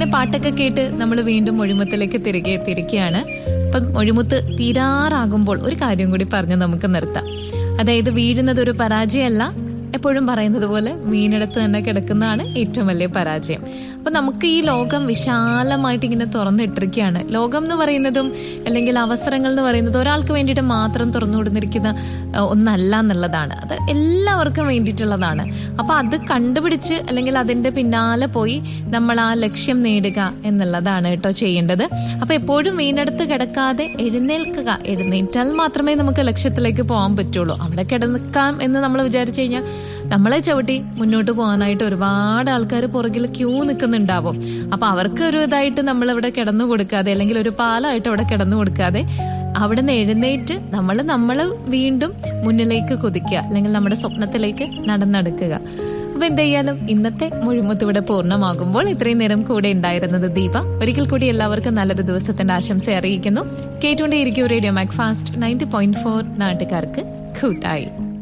അങ്ങനെ പാട്ടൊക്കെ കേട്ട് നമ്മൾ വീണ്ടും മൊഴിമുത്തിലേക്ക് തിരികെ എത്തിയിരിക്കുകയാണ് അപ്പം മൊഴിമുത്ത് തീരാറാകുമ്പോൾ ഒരു കാര്യം കൂടി പറഞ്ഞ് നമുക്ക് നിർത്താം അതായത് വീഴുന്നത് ഒരു പരാജയമല്ല എപ്പോഴും പറയുന്നത് പോലെ വീണിടത്ത് തന്നെ കിടക്കുന്നതാണ് ഏറ്റവും വലിയ പരാജയം അപ്പൊ നമുക്ക് ഈ ലോകം വിശാലമായിട്ട് ഇങ്ങനെ തുറന്നിട്ടിരിക്കുകയാണ് ലോകം എന്ന് പറയുന്നതും അല്ലെങ്കിൽ അവസരങ്ങൾ എന്ന് പറയുന്നത് ഒരാൾക്ക് വേണ്ടിയിട്ട് മാത്രം തുറന്നു കൊടുത്തിരിക്കുന്ന അഹ്, ഒന്നല്ല എന്നുള്ളതാണ് അത് എല്ലാവർക്കും വേണ്ടിയിട്ടുള്ളതാണ് അപ്പൊ അത് കണ്ടുപിടിച്ച് അല്ലെങ്കിൽ അതിന്റെ പിന്നാലെ പോയി നമ്മൾ ആ ലക്ഷ്യം നേടുക എന്നുള്ളതാണ് കേട്ടോ ചെയ്യേണ്ടത് അപ്പൊ എപ്പോഴും വീണെടുത്ത് കിടക്കാതെ എഴുന്നേൽക്കുക എഴുന്നേറ്റാൽ മാത്രമേ നമുക്ക് ലക്ഷ്യത്തിലേക്ക് പോകാൻ പറ്റുള്ളൂ അവിടെ കിടക്കാം എന്ന് നമ്മൾ വിചാരിച്ചു കഴിഞ്ഞാൽ നമ്മളെ ചവിട്ടി മുന്നോട്ട് പോകാനായിട്ട് ഒരുപാട് ആൾക്കാർ പുറകിൽ ക്യൂ നിൽക്കുന്നുണ്ടാവും അപ്പൊ അവർക്ക് ഒരു ഇതായിട്ട് നമ്മൾ ഇവിടെ കിടന്നു കൊടുക്കാതെ അല്ലെങ്കിൽ ഒരു പാലമായിട്ട് അവിടെ കിടന്നു കൊടുക്കാതെ അവിടെ നിന്ന് എഴുന്നേറ്റ് നമ്മൾ നമ്മൾ വീണ്ടും മുന്നിലേക്ക് കുതിക്കുക അല്ലെങ്കിൽ നമ്മുടെ സ്വപ്നത്തിലേക്ക് നടന്നെടുക്കുക അപ്പൊ എന്തായാലും ഇന്നത്തെ മുഴുമുത്ത് ഇവിടെ പൂർണ്ണമാകുമ്പോൾ ഇത്രയും നേരം കൂടെ ഉണ്ടായിരുന്നത് ദീപ ഒരിക്കൽ കൂടി എല്ലാവർക്കും നല്ലൊരു ദിവസത്തിന്റെ ആശംസ അറിയിക്കുന്നു കേട്ടുകൊണ്ടേയിരിക്കും radio Mac fast ninety point four നാട്ടുകാർക്ക് കൂട്ടായി